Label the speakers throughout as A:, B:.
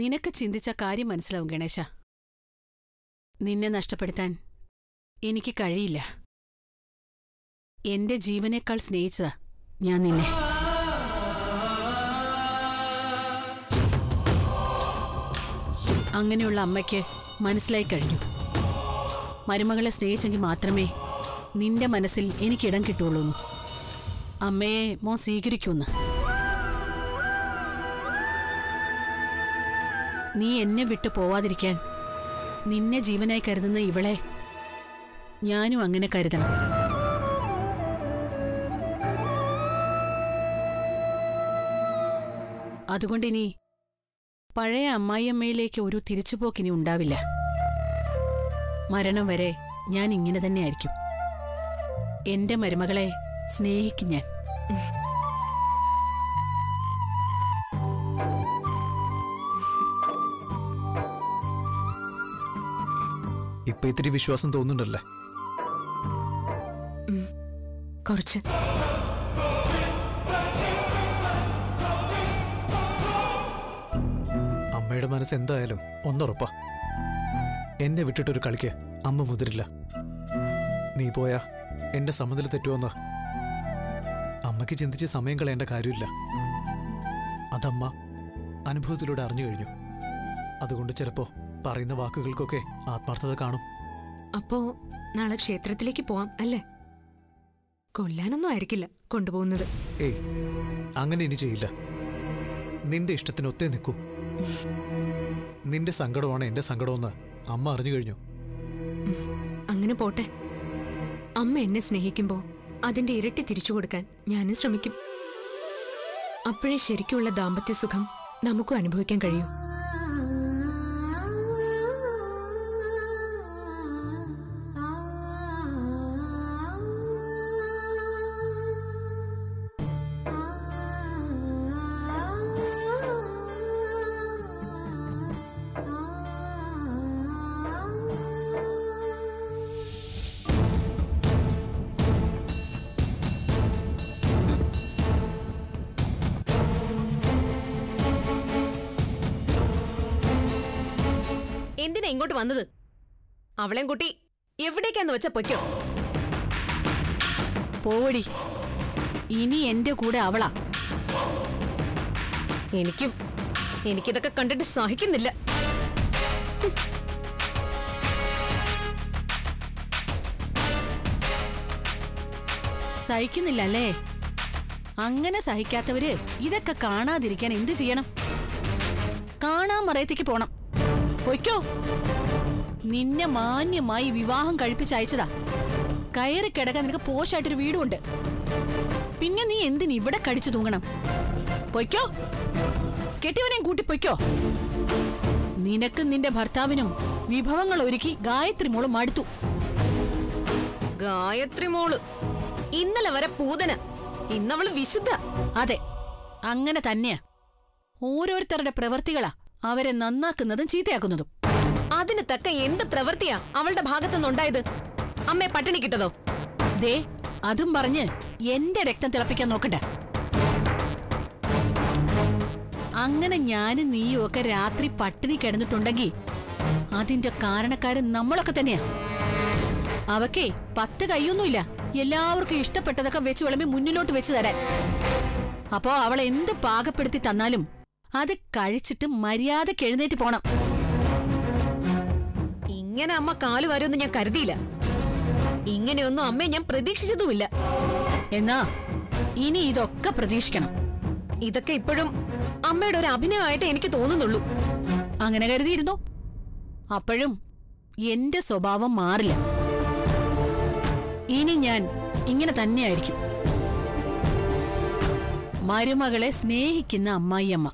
A: നിനക്ക് ചിന്തിച്ച കാര്യം മനസ്സിലാവും ഗണേശ നിന്നെ നഷ്ടപ്പെടുത്താൻ എനിക്ക് കഴിയില്ല എന്റെ ജീവനേക്കാൾ സ്നേഹിച്ചതാ ഞാൻ നിന്നെ അങ്ങനെയുള്ള അമ്മയ്ക്ക് മനസ്സിലായി കഴിഞ്ഞു മരുമകളെ സ്നേഹിച്ചെങ്കിൽ മാത്രമേ നിന്റെ മനസ്സിൽ എനിക്കിടം കിട്ടുള്ളൂ എന്ന്. അമ്മയെ മോൻ സ്വീകരിക്കൂന്ന് നീ എന്നെ വിട്ടു പോവാതിരിക്കാൻ നിന്നെ ജീവനായി കരുതുന്ന ഇവളെ ഞാനും അങ്ങനെ കരുതണം അതുകൊണ്ടിനി പഴയ അമ്മായിയമ്മയിലേക്ക് ഒരു തിരിച്ചുപോക്കിനി ഉണ്ടാവില്ല മരണം വരെ ഞാൻ ഇങ്ങനെ തന്നെയായിരിക്കും എന്റെ മരുമകളെ സ്നേഹിക്കും ഞാൻ
B: ഇപ്പൊ ഇത്തിരി വിശ്വാസം തോന്നുന്നുണ്ടല്ലേ
C: കുറച്ച്
B: അമ്മയുടെ മനസ്സ് എന്തായാലും ഒന്നുറപ്പാ എന്നെ വിട്ടിട്ടൊരു കളിക്ക് അമ്മ മുതിരില്ല നീ പോയാ എന്റെ സമ്മതിൽ തെറ്റുമെന്ന് അമ്മയ്ക്ക് ചിന്തിച്ച് സമയം കളയേണ്ട കാര്യമില്ല അതമ്മ അനുഭവത്തിലൂടെ അറിഞ്ഞു കഴിഞ്ഞു അതുകൊണ്ട് ചിലപ്പോ പറയുന്ന വാക്കുകൾക്കൊക്കെ ആത്മാർത്ഥത കാണും
C: അപ്പോ നാളെ ക്ഷേത്രത്തിലേക്ക് പോവാം അല്ലേ കൊല്ലാനൊന്നും ആയിരിക്കില്ല കൊണ്ടുപോകുന്നത്
B: ഏയ് അങ്ങനെ ഇനി ചെയ്യില്ല നിന്റെ ഇഷ്ടത്തിനൊത്തേ നിൽക്കൂ നിന്റെ സങ്കടമാണ് എന്റെ സങ്കടമെന്ന് അമ്മ അറിഞ്ഞു കഴിഞ്ഞു
C: അങ്ങനെ പോട്ടെ അമ്മ എന്നെ സ്നേഹിക്കുമ്പോ അതിന്റെ ഇരട്ടി തിരിച്ചു കൊടുക്കാൻ ഞാനും ശ്രമിക്കും അപ്പോഴേ ശരിക്കുള്ള ദാമ്പത്യ സുഖം നമുക്കും അനുഭവിക്കാൻ കഴിയൂ
D: എന്തിനാ ഇങ്ങോട്ട് വന്നത് അവളെയും കുട്ടി എവിടേക്കാന്ന് വെച്ചാ പൊയ്ക്കോ
A: പോവടി ഇനി എന്റെ കൂടെ അവളാ
D: എനിക്കും എനിക്കിതൊക്കെ കണ്ടിട്ട് സഹിക്കുന്നില്ല
A: സഹിക്കുന്നില്ല അല്ലേ അങ്ങനെ സഹിക്കാത്തവര് ഇതൊക്കെ കാണാതിരിക്കാൻ എന്ത് ചെയ്യണം കാണാൻ മറയത്തേക്ക് പോണം പൊയ്ക്കോ നിന്നെ മാന്യമായി വിവാഹം കഴിപ്പിച്ചയച്ചതാ കയറി കിടക്കാൻ നിനക്ക് പോഷായിട്ടൊരു വീടുമുണ്ട് പിന്നെ നീ എന്തിന് ഇവിടെ കടിച്ചു തൂങ്ങണം പൊയ്ക്കോ കെട്ടിയവനെയും കൂട്ടി പൊയ്ക്കോ നിനക്കും നിന്റെ ഭർത്താവിനും വിഭവങ്ങൾ ഒരുക്കി ഗായത്രി മോള് മടുത്തു
D: ഗായത്രി മോള് ഇന്നലെ വരെ പൂതന ഇന്നവള് വിശുദ്ധ
A: അതെ അങ്ങനെ തന്നെയാ ഓരോരുത്തരുടെ പ്രവൃത്തികളാ അവരെ നന്നാക്കുന്നതും ചീത്തയാക്കുന്നതും
D: അതിന് തക്ക എന്ത് പ്രവൃത്തിയാ അവളുടെ ഭാഗത്തുനിന്നുണ്ടായത് അമ്മയെ പട്ടിണി കിട്ടതോ
A: ദേ അതും പറഞ്ഞ് എന്റെ രക്തം തിളപ്പിക്കാൻ നോക്കണ്ട അങ്ങനെ ഞാനും നീയും ഒക്കെ രാത്രി പട്ടിണി കിടന്നിട്ടുണ്ടെങ്കിൽ അതിന്റെ കാരണക്കാരൻ നമ്മളൊക്കെ തന്നെയാ അവക്കേ പത്ത് കൈയൊന്നുമില്ല എല്ലാവർക്കും ഇഷ്ടപ്പെട്ടതൊക്കെ വെച്ച് വിളമ്പി മുന്നിലോട്ട് വെച്ച് തരാൻ അപ്പോ അവൾ എന്ത് പാകപ്പെടുത്തി തന്നാലും അത് കഴിച്ചിട്ട് മര്യാദക്ക് എഴുന്നേറ്റ് പോണം
D: ഇങ്ങനെ അമ്മ കാല് വരുമെന്ന് ഞാൻ കരുതിയില്ല ഇങ്ങനെയൊന്നും അമ്മയെ ഞാൻ പ്രതീക്ഷിച്ചതുമില്ല
A: എന്നാ ഇനി ഇതൊക്കെ പ്രതീക്ഷിക്കണം
D: ഇതൊക്കെ ഇപ്പോഴും അമ്മയുടെ ഒരു അഭിനയമായിട്ട് എനിക്ക് തോന്നുന്നുള്ളൂ
A: അങ്ങനെ കരുതിയിരുന്നു അപ്പോഴും എന്റെ സ്വഭാവം മാറില്ല ഇനി ഞാൻ ഇങ്ങനെ തന്നെയായിരിക്കും മരുമകളെ സ്നേഹിക്കുന്ന അമ്മായിയമ്മ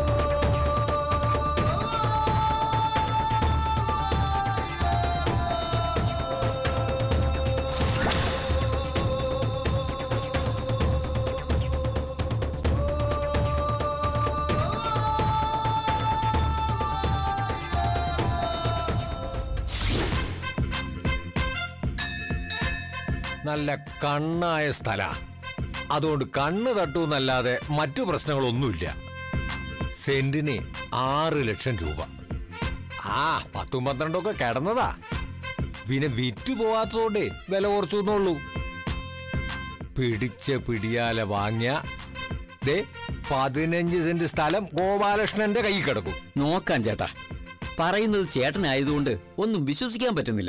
E: നല്ല കണ്ണായ സ്ഥല അതുകൊണ്ട് കണ്ണ് തട്ടൂന്നല്ലാതെ മറ്റു പ്രശ്നങ്ങളൊന്നുമില്ല സെന്റിന് ആറ് ലക്ഷം രൂപ ആ പത്തും പന്ത്രണ്ടൊക്കെ കിടന്നതാ പിന്നെ വിറ്റു പോവാത്തതുകൊണ്ടേ വില കുറച്ചു എന്നുള്ളൂ പിടിച്ച പിടിയാലെ വാങ്ങിയ ദേ പതിനഞ്ച് സെന്റ് സ്ഥലം ഗോപാലകൃഷ്ണന്റെ കൈ കിടക്കും
F: നോക്കാൻ ചേട്ടാ പറയുന്നത് ചേട്ടനായതുകൊണ്ട് ഒന്നും വിശ്വസിക്കാൻ പറ്റുന്നില്ല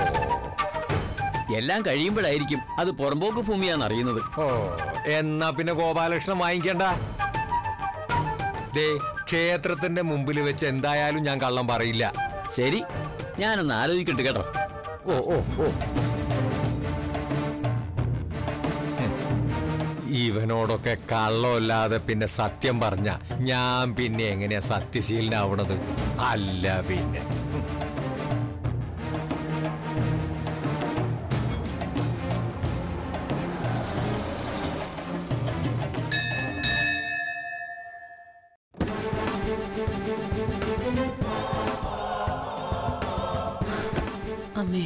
F: എല്ലാം കഴിയുമ്പോഴായിരിക്കും അത് പുറമ്പോക്ക് ഭൂമിയാന്ന് അറിയുന്നത്
E: ഓ എന്നാ പിന്നെ ഗോപാലകൃഷ്ണൻ വാങ്ങിക്കണ്ട ദേ ക്ഷേത്രത്തിന്റെ മുമ്പിൽ വെച്ച് എന്തായാലും ഞാൻ കള്ളം പറയില്ല
F: ശരി ഞാനൊന്ന് ആലോചിക്കട്ടെ കേട്ടോ
E: ഓ ഓ ഓ ഹും. ഇവനോടൊക്കെ കള്ളമില്ലാതെ പിന്നെ സത്യം പറഞ്ഞ ഞാൻ പിന്നെ എങ്ങനെയാ സത്യശീലനാവണത് അല്ല പിന്നെ
A: അമ്മേ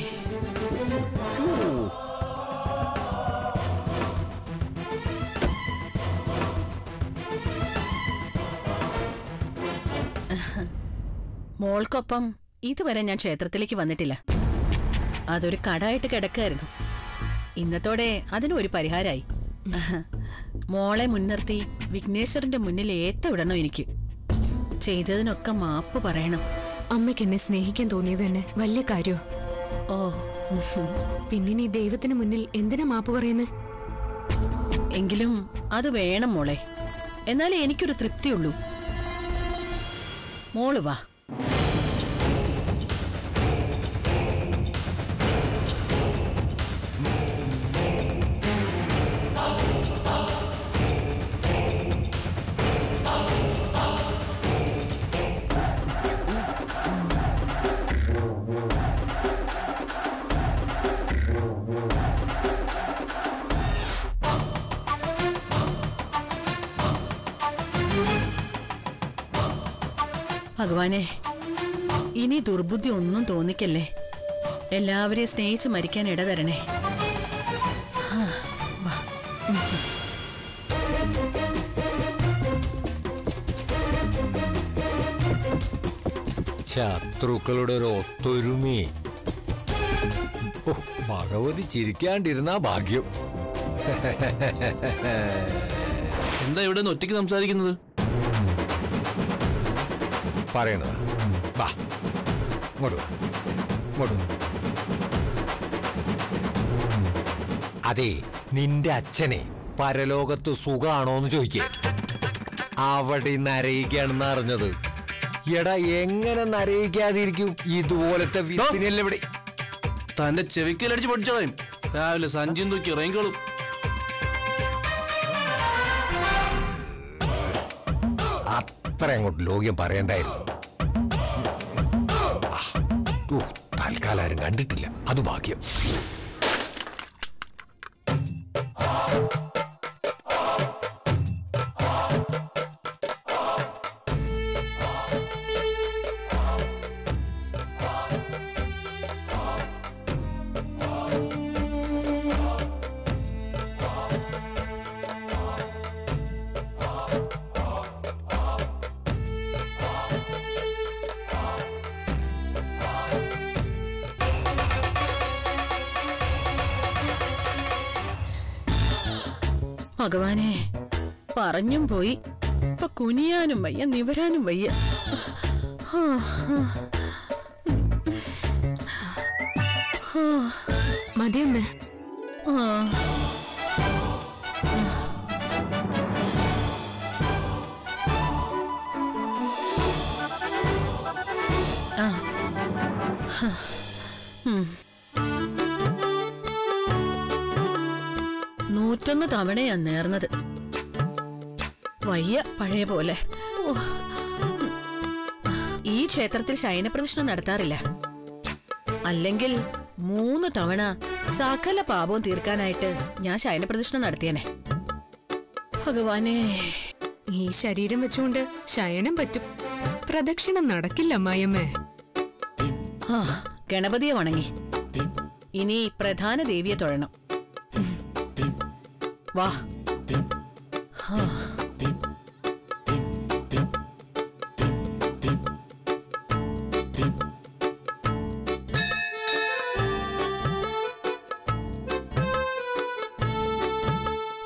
A: മോൾക്കൊപ്പം ഇതുവരെ ഞാൻ ക്ഷേത്രത്തിലേക്ക് വന്നിട്ടില്ല അതൊരു കടായിട്ട് കിടക്കായിരുന്നു ഇന്നത്തോടെ അതിനും ഒരു പരിഹാരമായി മോളെ മുൻനിർത്തി വിഘ്നേശ്വരന്റെ മുന്നിൽ ഏത്തവിടണം എനിക്ക് ചെയ്തതിനൊക്കെ മാപ്പ് പറയണം
C: അമ്മയ്ക്ക് എന്നെ സ്നേഹിക്കാൻ തോന്നിയത് തന്നെ വലിയ കാര്യോ
A: ഓ
C: പിന്നെ നീ ദൈവത്തിന് മുന്നിൽ എന്തിനാ മാപ്പ് പറയുന്നേ
A: എങ്കിലും അത് വേണം മോളെ എന്നാലേ എനിക്കൊരു തൃപ്തിയുള്ളൂ മോള് വാ ഭഗവാനെ ഇനി ദുർബുദ്ധി ഒന്നും തോന്നിക്കല്ലേ എല്ലാവരെയും സ്നേഹിച്ച് മരിക്കാൻ ഇടതരണേ ഹാ, വാ.
E: ശത്രുക്കളുടെ ഒരു ഒത്തൊരുമേ ഓ, ഭഗവതി ചിരിക്കാണ്ടിരുന്നാ ഭാഗ്യം
G: എന്താ ഇവിടെ നിന്ന് ഒറ്റയ്ക്ക് സംസാരിക്കുന്നത്
E: പറയണതാ വാ ഇങ്ങോട്ട് വാ ഇങ്ങോട്ട് വാ. അതെ നിന്റെ അച്ഛനെ പരലോകത്ത് സുഖാണോന്ന് ചോദിക്കേ അവിടെ നരയിക്കാണെന്ന് അറിഞ്ഞത് എടാ എങ്ങനെ നരയിക്കാതിരിക്കും ഇതുപോലത്തെ വിത്തിനല്ലേ ഇവിടെ
G: തന്റെ ചെവിക്കലടിച്ച് പഠിച്ചോളാൻ രാവിലെ സഞ്ചിയും തൂക്കി ഇറങ്ങിക്കോളും
E: അത്ര അങ്ങോട്ട് ലോക്യം പറയണ്ടായിരുന്നു ആ, ഊ, തൽക്കാലം ആരും കണ്ടിട്ടില്ല അത് ഭാഗ്യം
A: ഭഗവാനെ പറഞ്ഞും പോയി ഇപ്പൊ കുനിയാനും വയ്യ നിവരാനും വയ്യ ഹാ, ഹാ.
C: മതിയമ്മേ
A: ആ. ആ. ഹ. ഉം. നൂറ്റൊന്ന് തവണയാ നേർന്നത് വയ്യ പഴയ പോലെ ഓ. ഉം. ഈ ക്ഷേത്രത്തിൽ ശയനപ്രദക്ഷിണം നടത്താറില്ല അല്ലെങ്കിൽ മൂന്ന് തവണ സകല പാപവും തീർക്കാനായിട്ട് ഞാൻ ശയനപ്രദക്ഷിണം നടത്തിയനെ ഭഗവാനേ
C: ഈ ശരീരം വെച്ചുകൊണ്ട് ശയനം പറ്റും പ്രദക്ഷിണം നടക്കില്ല അമ്മായിയമ്മേ
A: ആ ഗണപതിയെ വണങ്ങി ഇനി പ്രധാന ദേവിയെ തൊഴണം വാ ഹാ.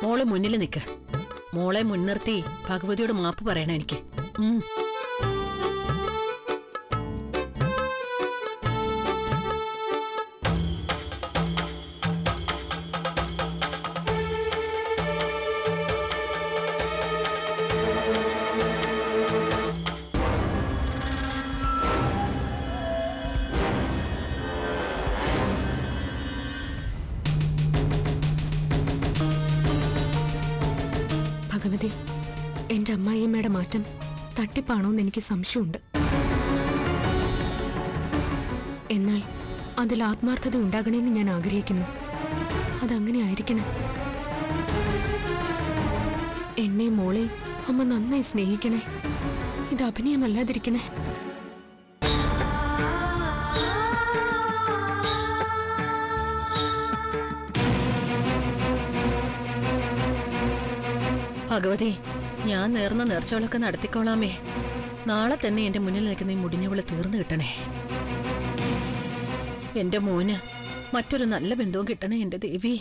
A: മോള് മുന്നിൽ നിൽക്ക് മോളെ മുൻനിർത്തി ഭഗവതിയോട് മാപ്പ് പറയണം എനിക്ക് ഉം.
C: ഭഗവതി എന്റെ അമ്മായിയമ്മയുടെ മാറ്റം തട്ടിപ്പാണോന്ന് എനിക്ക് സംശയമുണ്ട് എന്നാൽ അതിൽ ആത്മാർത്ഥത ഉണ്ടാകണമെന്ന് ഞാൻ ആഗ്രഹിക്കുന്നു അതങ്ങനെ ആയിരിക്കണേ എന്നെയും മോളെയും അമ്മ നന്നായി സ്നേഹിക്കണേ ഇത് അഭിനയമല്ലാതിരിക്കണേ
A: ഭഗവതി ഞാൻ നേർന്ന നേർച്ചകളൊക്കെ നടത്തിക്കോളാമേ നാളെ തന്നെ എന്റെ മുന്നിൽ നിൽക്കുന്ന ഈ മുടിഞ്ഞവള് തീർന്നു കിട്ടണേ എന്റെ മോന് മറ്റൊരു നല്ല ബന്ധവും കിട്ടണേ എന്റെ ദേവി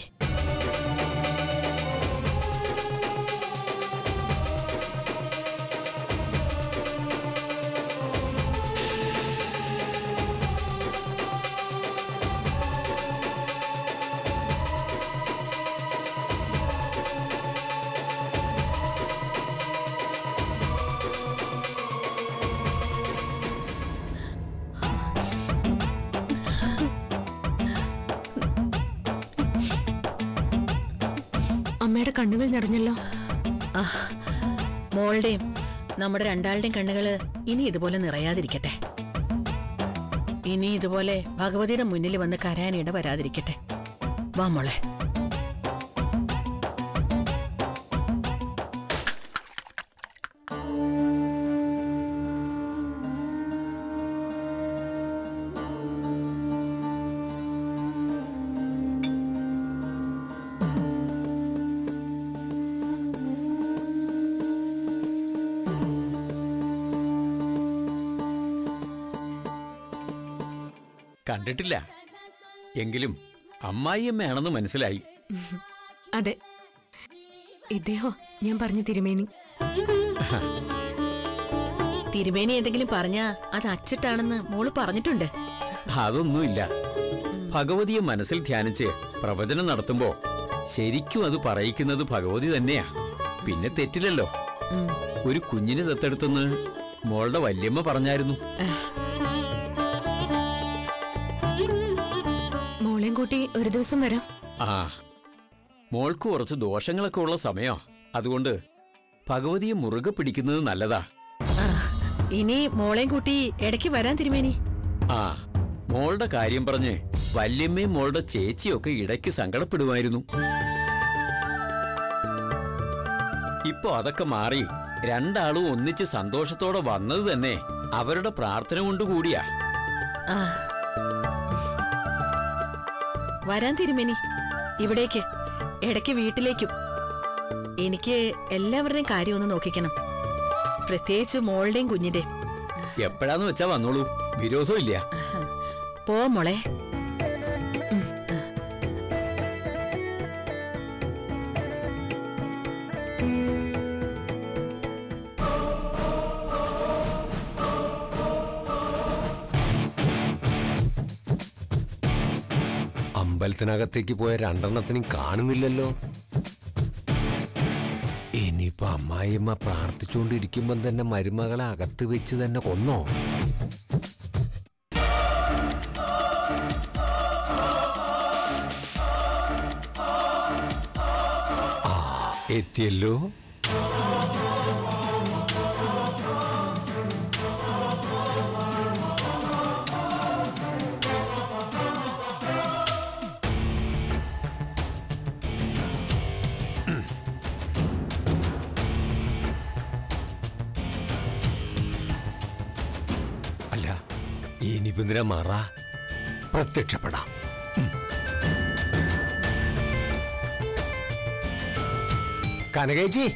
C: അമ്മയുടെ കണ്ണുകൾ നിറഞ്ഞല്ലോ
A: മോളുടെയും നമ്മുടെ രണ്ടാളുടെയും കണ്ണുകള് ഇനി ഇതുപോലെ നിറയാതിരിക്കട്ടെ ഇനി ഇതുപോലെ ഭഗവതിയുടെ മുന്നിൽ വന്ന് കരയാനിട വരാതിരിക്കട്ടെ വാ മോളെ
F: കണ്ടിട്ടില്ല എങ്കിലും അമ്മായിയമ്മയാണെന്ന് മനസ്സിലായി
C: അതെ ഇദ്ദേഹോ ഞാൻ പറഞ്ഞ തിരുമേനി
A: തിരുമേനി എന്തെങ്കിലും പറഞ്ഞാ അത് അച്ചിട്ടാണെന്ന് മോള് പറഞ്ഞിട്ടുണ്ട്
F: അതൊന്നുമില്ല ഭഗവതിയെ മനസ്സിൽ ധ്യാനിച്ച് പ്രവചനം നടത്തുമ്പോ ശരിക്കും അത് പറയിക്കുന്നത് ഭഗവതി തന്നെയാ പിന്നെ തെറ്റില്ലല്ലോ ഒരു കുഞ്ഞിനെ ദത്തെടുത്തെന്ന് മോളുടെ വല്യമ്മ പറഞ്ഞായിരുന്നു
C: മോളെയും കൂട്ടി ഒരു ദിവസം വരാം
F: ആ മോൾക്ക് കുറച്ച് ദോഷങ്ങളൊക്കെ ഉള്ള സമയം അതുകൊണ്ട് ഭഗവതിയെ മുറുകെ പിടിക്കുന്നത് നല്ലതാ
A: ആ, ഇനി മോളെയും കൂട്ടി ഇടയ്ക്ക് വരാൻ തിരുമേനി
F: ആ മോളുടെ കാര്യം പറഞ്ഞ് വല്യമ്മയും മോളുടെ ചേച്ചിയൊക്കെ ഇടയ്ക്ക് സങ്കടപ്പെടുമായിരുന്നു ഇപ്പൊ അതൊക്കെ മാറി രണ്ടാളും ഒന്നിച്ച് സന്തോഷത്തോടെ വന്നത് തന്നെ അവരുടെ പ്രാർത്ഥന കൊണ്ട് കൂടിയാ
A: ആ വരാൻ തിരുമേനി ഇവിടേക്ക് ഇടയ്ക്ക് വീട്ടിലേക്കും എനിക്ക് എല്ലാവരുടെയും കാര്യം ഒന്ന് നോക്കിക്കണം പ്രത്യേകിച്ച് മോളുടെയും കുഞ്ഞിന്റെയും
F: എപ്പോഴാന്ന് വെച്ചാ വന്നോളൂ വിരോധം ഇല്ല
A: പോ മോളെ
E: അമ്പലത്തിനകത്തേക്ക് പോയ രണ്ടെണ്ണത്തിനും കാണുന്നില്ലല്ലോ ഇനിയിപ്പോ അമ്മായിയമ്മ പ്രാർത്ഥിച്ചുകൊണ്ടിരിക്കുമ്പം തന്നെ മരുമകളെ അകത്ത് വെച്ച് തന്നെ കൊന്നോ ആ എത്തിയല്ലോ അല്ല ഇനിയിപ്പോ എന്തിനാ മാറ പ്രത്യക്ഷപ്പെടാം ഉം. കനകേച്ചി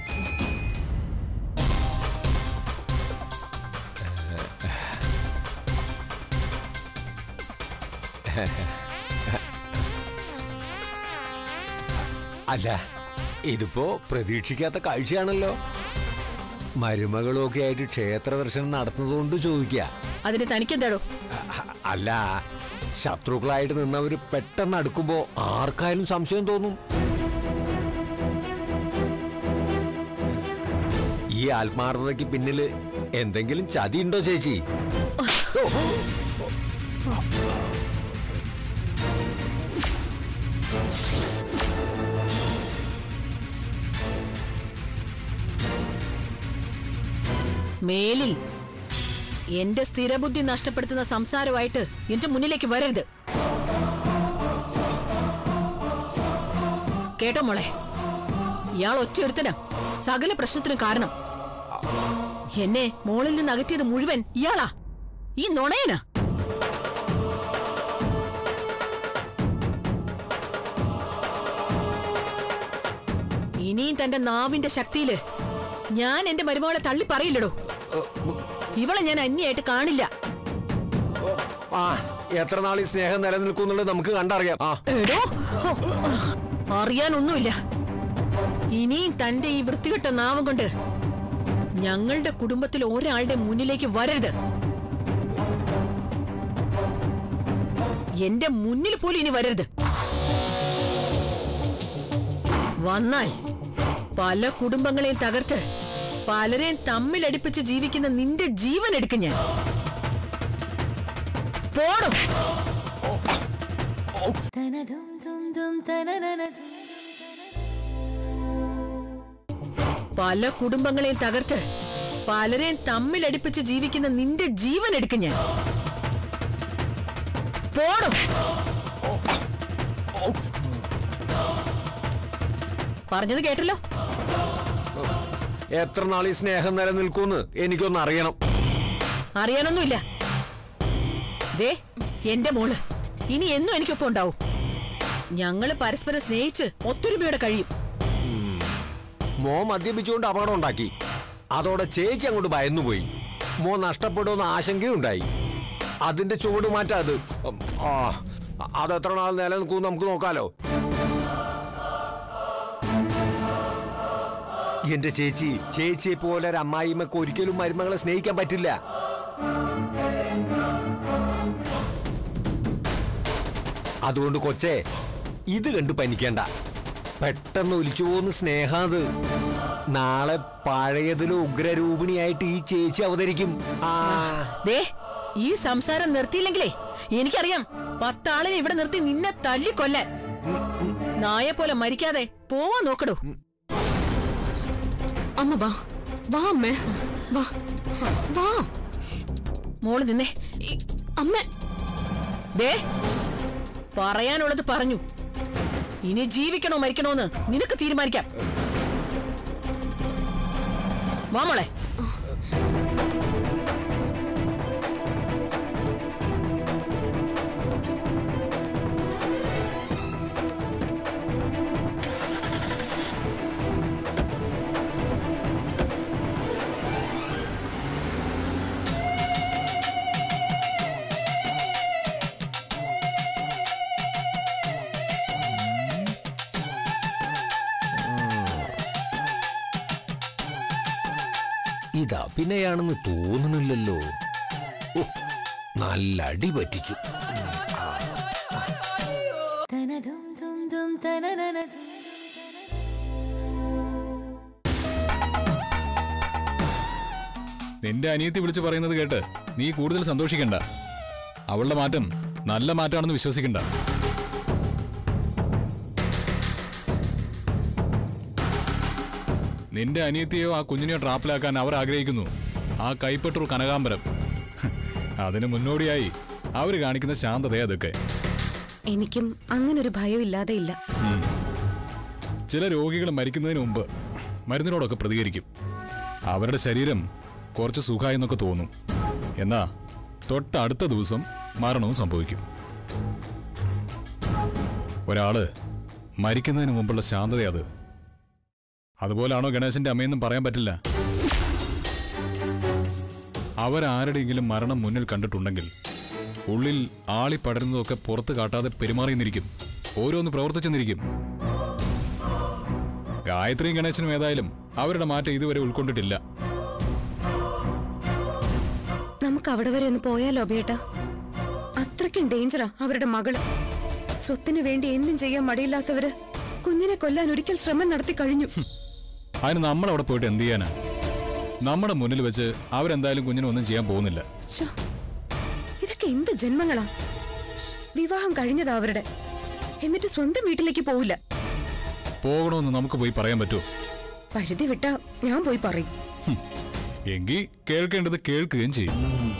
E: അല്ല ഇതിപ്പോ പ്രതീക്ഷിക്കാത്ത കാഴ്ചയാണല്ലോ മരുമകളും ഒക്കെ ആയിട്ട് ക്ഷേത്ര ദർശനം നടത്തുന്നതുകൊണ്ട് ചോദിക്കുക
A: അതിന് തനിക്കെന്താടോ
E: അല്ല ശത്രുക്കളായിട്ട് നിന്നവര് പെട്ടെന്ന് അടുക്കുമ്പോ ആർക്കായാലും സംശയം തോന്നും ഈ ആത്മാർത്ഥതയ്ക്ക് പിന്നില് എന്തെങ്കിലും ചതി ഉണ്ടോ ചേച്ചി
A: മേലിൽ എന്റെ സ്ഥിരബുദ്ധി നഷ്ടപ്പെടുത്തുന്ന സംസാരമായിട്ട് എന്റെ മുന്നിലേക്ക് വരരുത് കേട്ടോ മോളെ ഇയാൾ ഒറ്റയൊരുത്തനാ സകല പ്രശ്നത്തിനും കാരണം എന്നെ മോളിൽ നിന്ന് അകറ്റിയത് മുഴുവൻ ഇയാളാ ഈ നുണയനാ ഇനിയും തന്റെ നാവിന്റെ ശക്തിയില് ഞാൻ എന്റെ മരുമകളെ തള്ളി പറയില്ലടോ ഇവളെ ഞാൻ അന്യായിട്ട് കാണില്ല
E: ആ എത്ര നാൾ ഈ സ്നേഹം നിലനിൽക്കും എന്നുള്ളത് നമുക്ക് കണ്ടറിയാം ആ
A: എടോ അറിയാനൊന്നുമില്ല ഇനിയും തന്റെ ഈ വൃത്തികെട്ട നാവും കൊണ്ട് ഞങ്ങളുടെ കുടുംബത്തിൽ ഒരാളുടെ മുന്നിലേക്ക് വരരുത് എന്റെ മുന്നിൽ പോലും ഇനി വരരുത് വന്നാൽ പല കുടുംബങ്ങളെയും തകർത്ത് പലരെയും തമ്മിലടിപ്പിച്ച് ജീവിക്കുന്ന നിന്റെ ജീവൻ എടുക്കും ഞാൻ പോടും പല കുടുംബങ്ങളെയും തകർത്ത് പലരെയും തമ്മിലടിപ്പിച്ച് ജീവിക്കുന്ന നിന്റെ ജീവൻ എടുക്കും ഞാൻ പോടും പറഞ്ഞത് കേട്ടല്ലോ
E: എത്ര നാൾ ഈ സ്നേഹം നിലനിൽക്കുമെന്ന് എനിക്കൊന്ന് അറിയണം
A: അറിയാനൊന്നുമില്ല ദേ എന്റെ മോള് ഇനി എന്നും എനിക്കൊപ്പം ഉണ്ടാവും ഞങ്ങള് പരസ്പരം സ്നേഹിച്ച് ഒത്തൊരുമയോടെ കഴിയും
E: മോ മദ്യപിച്ചുകൊണ്ട് അപകടം ഉണ്ടാക്കി അതോടെ ചേച്ചി അങ്ങോട്ട് ഭയന്നുപോയി മോ നഷ്ടപ്പെടുമെന്ന ആശങ്കയുണ്ടായി അതിന്റെ ചുവട് മാറ്റാ അത് ആ അത് എത്ര നാൾ നിലനിൽക്കും നമുക്ക് നോക്കാലോ എന്റെ ചേച്ചി ചേച്ചിയെ പോലെ ഒരു അമ്മായിമ്മക്ക് ഒരിക്കലും മരുമകളെ സ്നേഹിക്കാൻ പറ്റില്ല അതുകൊണ്ട് കൊച്ചേ ഇത് കണ്ടു പനിക്കണ്ട പെട്ടെന്ന് ഒലിച്ചു പോകുന്ന സ്നേഹം അത് നാളെ പഴയതിലും ഉഗ്രരൂപിണിയായിട്ട് ഈ ചേച്ചി അവതരിക്കും ആ
A: ദേ ഈ സംസാരം നിർത്തിയില്ലെങ്കിലേ എനിക്കറിയാം പത്താളിനെ ഇവിടെ നിർത്തി നിന്നെ തല്ലിക്കൊല്ലാൻ നായെ പോലെ മരിക്കാതെ പോവാൻ നോക്കടോ
C: അമ്മ വാ വാ അമ്മേ വാ വാ
A: മോള് നിന്നേ
C: ഈ- അമ്മ
A: ദേ പറയാനുള്ളത് പറഞ്ഞു ഇനി ജീവിക്കണോ മരിക്കണോന്ന് നിനക്ക് തീരുമാനിക്കാം വാ മോളെ
E: ഇത് അഭിനയാണെന്ന് തോന്നണില്ലല്ലോ ഓ, നല്ല അടി പറ്റിച്ചു
H: നിന്റെ അനിയത്തി വിളിച്ചു പറയുന്നത് കേട്ട് നീ കൂടുതൽ സന്തോഷിക്കണ്ട അവളുടെ മാറ്റം നല്ല മാറ്റമാണെന്ന് വിശ്വസിക്കണ്ട നിന്റെ അനിയത്തിയോ ആ കുഞ്ഞിനെയോ ട്രാപ്പിലാക്കാൻ അവർ ആഗ്രഹിക്കുന്നു ആ കൈപ്പറ്റൂർ കനകാംബരം ഹ്, അതിന് മുന്നോടിയായി അവർ കാണിക്കുന്ന ശാന്തതയെ അതൊക്കെ
I: എനിക്കും അങ്ങനൊരു ഭയമില്ലാതെ ഇല്ല
H: ചില രോഗികൾ മരിക്കുന്നതിന് മുമ്പ് മരുന്നിനോടൊക്കെ പ്രതികരിക്കും അവരുടെ ശരീരം കുറച്ച് സുഖമായെന്നൊക്കെ തോന്നും എന്നാ തൊട്ടടുത്ത ദിവസം മരണവും സംഭവിക്കും ഒരാള് മരിക്കുന്നതിന് മുമ്പുള്ള ശാന്തത അത് അതുപോലാണോ ഗണേശന്റെ അമ്മയെന്നും പറയാൻ പറ്റില്ല അവരാരുടെയെങ്കിലും മരണം മുന്നിൽ കണ്ടിട്ടുണ്ടെങ്കിൽ ഉള്ളിൽ ആളി പടരുന്നതൊക്കെ പുറത്ത് കാട്ടാതെ പെരുമാറിയെന്നിരിക്കും ഓരോന്ന് പ്രവർത്തിച്ചെന്നിരിക്കും ഗായത്രിയും ഗണേശനും ഏതായാലും അവരുടെ മാറ്റം ഇതുവരെ ഉൾക്കൊണ്ടിട്ടില്ല
I: നമുക്ക് അവിടെ വരെ ഒന്ന് പോയാലോ ബേട്ട അത്രയ്ക്കും ഡേഞ്ചറാ അവരുടെ മകള് സ്വത്തിന് വേണ്ടി എന്തും ചെയ്യാൻ മടിയില്ലാത്തവര് കുഞ്ഞിനെ കൊല്ലാൻ ഒരിക്കൽ ശ്രമം നടത്തി കഴിഞ്ഞു
H: അതിന് നമ്മൾ അവിടെ പോയിട്ട് എന്ത് ചെയ്യാനാ നമ്മുടെ മുന്നിൽ വെച്ച് അവരെന്തായാലും കുഞ്ഞിനെ ഒന്നും ചെയ്യാൻ പോകുന്നില്ല
I: ശ്ശോ, ഇതൊക്കെ എന്ത് ജന്മങ്ങളാ വിവാഹം കഴിഞ്ഞതാ അവരുടെ എന്നിട്ട് സ്വന്തം വീട്ടിലേക്ക് പോവില്ല
H: പോകണമെന്ന് നമുക്ക് പോയി പറയാൻ പറ്റുമോ
I: പരിധി വിട്ടാ ഞാൻ പോയി പറയും
H: എങ്കിൽ കേൾക്കേണ്ടത് കേൾക്കുകയും ചെയ്യും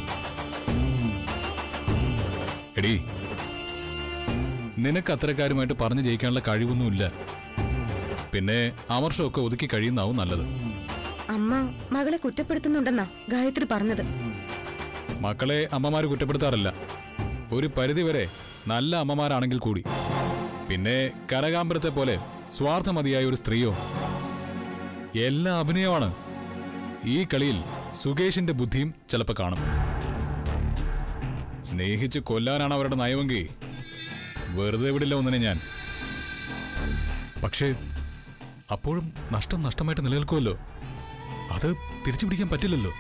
H: എടീ നിനക്ക് അത്തരക്കാരുമായിട്ട് പറഞ്ഞു ജയിക്കാനുള്ള കഴിവൊന്നുമില്ല പിന്നെ അമർഷമൊക്കെ ഒതുക്കി കഴിയുന്നതാവും നല്ലത്
I: അമ്മ മകളെ കുറ്റപ്പെടുത്തുന്നുണ്ടെന്നാ ഗായത്രി പറഞ്ഞത്
H: മക്കളെ അമ്മമാര് കുറ്റപ്പെടുത്താറില്ല ഒരു പരിധിവരെ നല്ല അമ്മമാരാണെങ്കിൽ കൂടി പിന്നെ കനകാമ്പരത്തെ പോലെ സ്വാർത്ഥമതിയായ ഒരു സ്ത്രീയോ എല്ലാ അഭിനയമാണ് ഈ കളിയിൽ സുകേഷിന്റെ ബുദ്ധിയും ചിലപ്പോൾ കാണും സ്നേഹിച്ച് കൊല്ലാനാണ് അവരുടെ നയമെങ്കിൽ വെറുതെ വിടില്ല ഒന്നിനെ ഞാൻ പക്ഷേ അപ്പോഴും നഷ്ടം നഷ്ടമായിട്ട് നിലനിൽക്കുമല്ലോ അത് തിരിച്ചു പിടിക്കാൻ പറ്റില്ലല്ലോ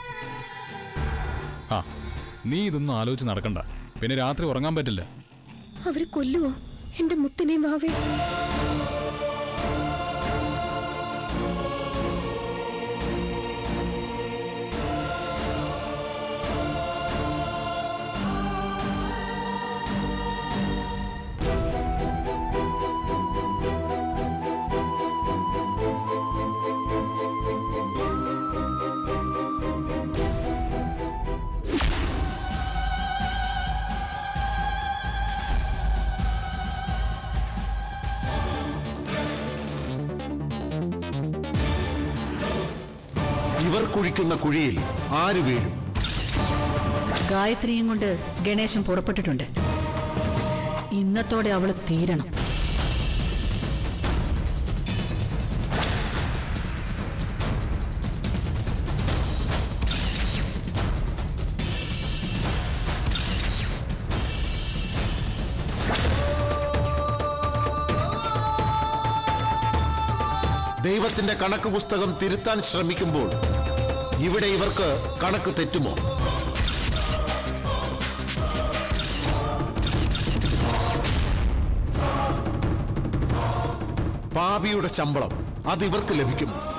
H: ആ നീ ഇതൊന്നും ആലോചിച്ച് നടക്കണ്ട പിന്നെ രാത്രി ഉറങ്ങാൻ പറ്റില്ല
I: അവര് കൊല്ലുവോ എന്റെ മുത്തിനെയും വാവേ
J: ഇവർ കുഴിക്കുന്ന കുഴിയിൽ ആര് വീഴും
A: ഗായത്രിയും കൊണ്ട് ഗണേശൻ പുറപ്പെട്ടിട്ടുണ്ട് ഇന്നത്തോടെ അവള് തീരണം
J: ദൈവത്തിന്റെ കണക്ക് പുസ്തകം തിരുത്താൻ ശ്രമിക്കുമ്പോൾ ഇവിടെ ഇവർക്ക് കണക്ക് തെറ്റുമോ പാപിയുടെ ശമ്പളം അത് ഇവർക്ക് ലഭിക്കും